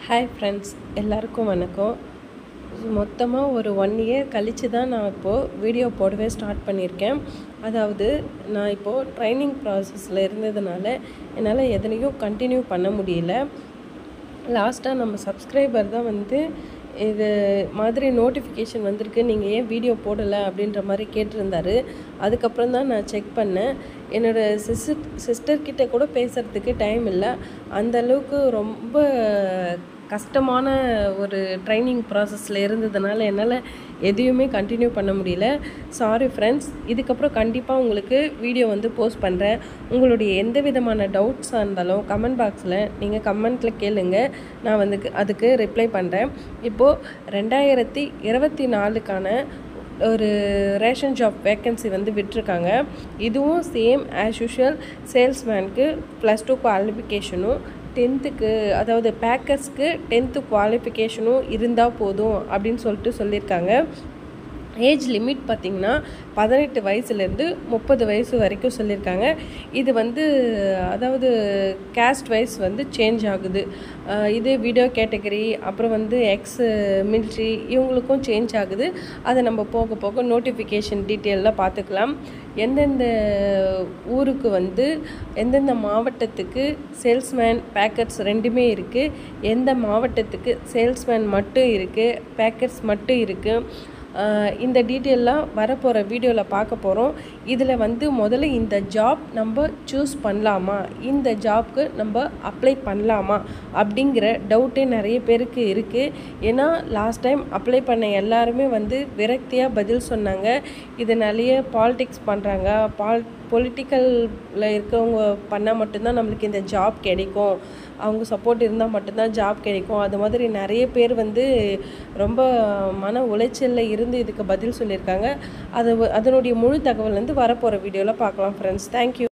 hi friends எல்லாருக்கும் வணக்கம் மொத்தமாக ஒரு ஒன் இயர் கழித்து தான் நான் இப்போது வீடியோ போடவே ஸ்டார்ட் பண்ணியிருக்கேன் அதாவது நான் இப்போது ட்ரைனிங் ப்ராசஸில் இருந்ததுனால என்னால் எதனையும் கண்டினியூ பண்ண முடியல லாஸ்ட்டாக நம்ம சப்ஸ்கிரைபர் தான் வந்து இது மாதிரி நோட்டிஃபிகேஷன் வந்திருக்கு நீங்கள் ஏன் வீடியோ போடலை அப்படின்ற மாதிரி கேட்டிருந்தாரு அதுக்கப்புறம் தான் நான் செக் பண்ணேன் என்னோடய சிஸ்டர் சிஸ்டர்கிட்ட கூட பேசுகிறதுக்கு டைம் இல்லை அந்த அளவுக்கு ரொம்ப கஷ்டமான ஒரு ட்ரைனிங் ப்ராசஸில் இருந்ததுனால என்னால் எதையுமே கண்டினியூ பண்ண முடியல சாரி ஃப்ரெண்ட்ஸ் இதுக்கப்புறம் கண்டிப்பாக உங்களுக்கு வீடியோ வந்து போஸ்ட் பண்ணுறேன் உங்களுடைய எந்த விதமான டவுட்ஸாக இருந்தாலும் கமெண்ட் பாக்ஸில் நீங்கள் கமெண்ட்டில் கேளுங்க நான் வந்து அதுக்கு ரிப்ளை பண்ணுறேன் இப்போது ரெண்டாயிரத்தி இருபத்தி நாலுக்கான ஒரு ரேஷன் ஜாப் வேக்கன்சி வந்து விட்டிருக்காங்க இதுவும் சேம் ஆஸ் யூஷுவல் சேல்ஸ்மேனுக்கு ப்ளஸ் டூ குவாலிஃபிகேஷனும் டென்த்துக்கு அதாவது பேக்கர்ஸ்க்கு டென்த்து குவாலிஃபிகேஷனும் இருந்தால் போதும் அப்படின்னு சொல்லிட்டு சொல்லியிருக்காங்க ஏஜ் லிமிட் பார்த்திங்கன்னா பதினெட்டு வயசுலேருந்து முப்பது வயசு வரைக்கும் சொல்லியிருக்காங்க இது வந்து அதாவது கேஸ்ட் வைஸ் வந்து சேஞ்ச் ஆகுது இது வீடியோ கேட்டகரி அப்புறம் வந்து எக்ஸ் மில்ட்ரி இவங்களுக்கும் சேஞ்ச் ஆகுது அதை நம்ம போக போக நோட்டிஃபிகேஷன் டீட்டெயிலில் பார்த்துக்கலாம் எந்தெந்த ஊருக்கு வந்து எந்தெந்த மாவட்டத்துக்கு சேல்ஸ்மேன் பேக்கர்ஸ் ரெண்டுமே இருக்குது எந்த மாவட்டத்துக்கு சேல்ஸ்மேன் மட்டும் இருக்குது பேக்கர்ஸ் மட்டும் இருக்குது இந்த டீட்டெயிலாம் வரப்போகிற வீடியோவில் பார்க்க போகிறோம் இதில் வந்து முதல்ல இந்த ஜாப் நம்ம சூஸ் பண்ணலாமா இந்த ஜாப்க்கு நம்ம அப்ளை பண்ணலாமா அப்படிங்கிற டவுட்டே நிறைய பேருக்கு இருக்குது ஏன்னா லாஸ்ட் டைம் அப்ளை பண்ண எல்லாருமே வந்து விரக்தியாக பதில் சொன்னாங்க இதனாலேயே பாலிடிக்ஸ் பண்ணுறாங்க பால் பொலிட்டிக்கலில் இருக்கவங்க பண்ணால் மட்டும்தான் நம்மளுக்கு இந்த ஜாப் கிடைக்கும் அவங்க சப்போர்ட் இருந்தால் மட்டும்தான் ஜாப் கிடைக்கும் அது மாதிரி நிறைய பேர் வந்து ரொம்ப மன உளைச்சலில் இருந்து இதுக்கு பதில் சொல்லியிருக்காங்க அது அதனுடைய முழு தகவல் வந்து வரப்போகிற வீடியோவில் பார்க்கலாம் ஃப்ரெண்ட்ஸ் தேங்க்யூ